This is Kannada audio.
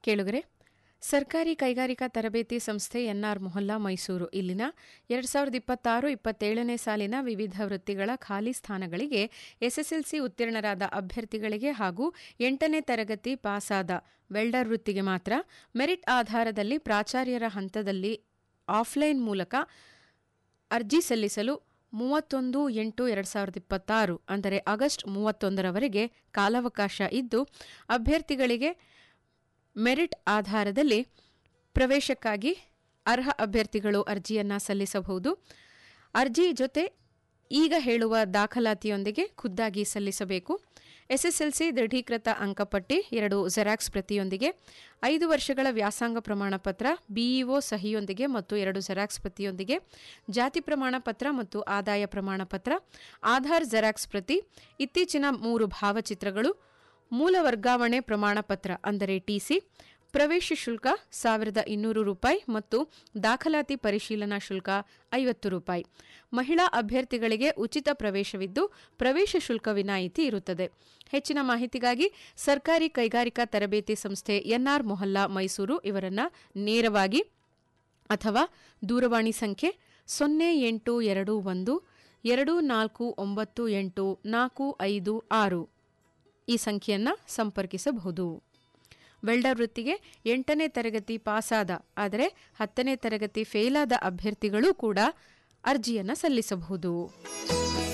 ಕೇಳುಗರೆ ಸರ್ಕಾರಿ ಕೈಗಾರಿಕಾ ತರಬೇತಿ ಸಂಸ್ಥೆ ಎನ್ಆರ್ ಮೊಹಲ್ಲಾ ಮೈಸೂರು ಇಲ್ಲಿನ ಎರಡು ಸಾವಿರದ ಇಪ್ಪತ್ತಾರು ಇಪ್ಪತ್ತೇಳನೇ ಸಾಲಿನ ವಿವಿಧ ವೃತ್ತಿಗಳ ಖಾಲಿ ಸ್ಥಾನಗಳಿಗೆ ಎಸ್ಎಸ್ಎಲ್ಸಿ ಉತ್ತೀರ್ಣರಾದ ಅಭ್ಯರ್ಥಿಗಳಿಗೆ ಹಾಗೂ ಎಂಟನೇ ತರಗತಿ ಪಾಸಾದ ವೆಲ್ಡರ್ ವೃತ್ತಿಗೆ ಮಾತ್ರ ಮೆರಿಟ್ ಆಧಾರದಲ್ಲಿ ಪ್ರಾಚಾರ್ಯರ ಹಂತದಲ್ಲಿ ಆಫ್ಲೈನ್ ಮೂಲಕ ಅರ್ಜಿ ಸಲ್ಲಿಸಲು ಮೂವತ್ತೊಂದು ಎಂಟು ಎರಡು ಸಾವಿರದ ಇಪ್ಪತ್ತಾರು ಅಂದರೆ ಆಗಸ್ಟ್ ಮೂವತ್ತೊಂದರವರೆಗೆ ಕಾಲಾವಕಾಶ ಇದ್ದು ಅಭ್ಯರ್ಥಿಗಳಿಗೆ ಮೆರಿಟ್ ಆಧಾರದಲ್ಲಿ ಪ್ರವೇಶಕ್ಕಾಗಿ ಅರ್ಹ ಅಭ್ಯರ್ಥಿಗಳು ಅರ್ಜಿಯನ್ನು ಸಲ್ಲಿಸಬಹುದು ಅರ್ಜಿ ಜೊತೆ ಈಗ ಹೇಳುವ ದಾಖಲಾತಿಯೊಂದಿಗೆ ಖುದ್ದಾಗಿ ಸಲ್ಲಿಸಬೇಕು ಎಸ್ಎಸ್ಎಲ್ಸಿ ದೃಢೀಕೃತ ಅಂಕಪಟ್ಟಿ ಎರಡು ಜೆರಾಕ್ಸ್ ಪ್ರತಿಯೊಂದಿಗೆ ಐದು ವರ್ಷಗಳ ವ್ಯಾಸಂಗ ಪ್ರಮಾಣ ಪತ್ರ ಬಿಇಒ ಸಹಿಯೊಂದಿಗೆ ಮತ್ತು ಎರಡು ಜೆರಾಕ್ಸ್ ಪ್ರತಿಯೊಂದಿಗೆ ಜಾತಿ ಪ್ರಮಾಣ ಪತ್ರ ಮತ್ತು ಆದಾಯ ಪ್ರಮಾಣ ಪತ್ರ ಆಧಾರ್ ಜೆರಾಕ್ಸ್ ಪ್ರತಿ ಇತ್ತೀಚಿನ ಮೂರು ಭಾವಚಿತ್ರಗಳು ಮೂಲ ವರ್ಗಾವಣೆ ಪ್ರಮಾಣ ಪತ್ರ ಅಂದರೆ ಟಿಸಿ ಪ್ರವೇಶ ಶುಲ್ಕ ಸಾವಿರದ ಇನ್ನೂರು ರೂಪಾಯಿ ಮತ್ತು ದಾಖಲಾತಿ ಪರಿಶೀಲನಾ ಶುಲ್ಕ ಐವತ್ತು ರೂಪಾಯಿ ಮಹಿಳಾ ಅಭ್ಯರ್ಥಿಗಳಿಗೆ ಉಚಿತ ಪ್ರವೇಶವಿದ್ದು ಪ್ರವೇಶ ಶುಲ್ಕ ವಿನಾಯಿತಿ ಇರುತ್ತದೆ ಹೆಚ್ಚಿನ ಮಾಹಿತಿಗಾಗಿ ಸರ್ಕಾರಿ ಕೈಗಾರಿಕಾ ತರಬೇತಿ ಸಂಸ್ಥೆ ಎನ್ಆರ್ ಮೊಹಲ್ಲಾ ಮೈಸೂರು ಇವರನ್ನ ನೇರವಾಗಿ ಅಥವಾ ದೂರವಾಣಿ ಸಂಖ್ಯೆ ಸೊನ್ನೆ ಎಂಟು ಎರಡು ಒಂದು ಎರಡು ನಾಲ್ಕು ಒಂಬತ್ತು ಎಂಟು ನಾಲ್ಕು ಐದು ಆರು ಈ ಸಂಖ್ಯೆಯನ್ನು ಸಂಪರ್ಕಿಸಬಹುದು ವೆಲ್ಡರ್ ವೃತ್ತಿಗೆ ಎಂಟನೇ ತರಗತಿ ಪಾಸಾದ ಆದರೆ ಹತ್ತನೇ ತರಗತಿ ಫೇಲಾದ ಅಭ್ಯರ್ಥಿಗಳು ಕೂಡ ಅರ್ಜಿಯನ್ನು ಸಲ್ಲಿಸಬಹುದು